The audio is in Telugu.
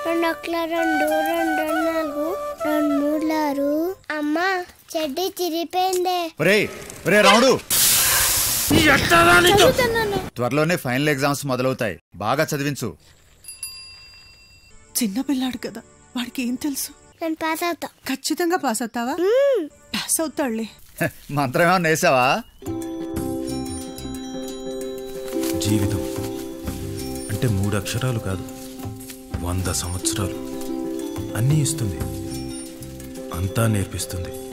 రెండు ఒకల రెండు రెండు రెండు నాలుగు రెండు మూడు ఆరు అమ్మా చెడ్డి చిరిపోయిందే ఒరే ఒరే రాముడు త్వరలోనే ఫైనల్ ఎగ్జామ్స్ మొదలవుతాయి బాగా చదివించు చిన్న పిల్లాడు కదా వాడికి ఏం తెలుసు నేను పాస్ అవుతా ఖచ్చితంగా పాస్ అవుతావా పాస్ అవుతాడులే హ, మంత్రం ఏమన్నా వేసావా జీవితం అంటే మూడు అక్షరాలు కాదు వంద సంవత్సరాలు అన్నీ ఇస్తుంది అంతా నేర్పిస్తుంది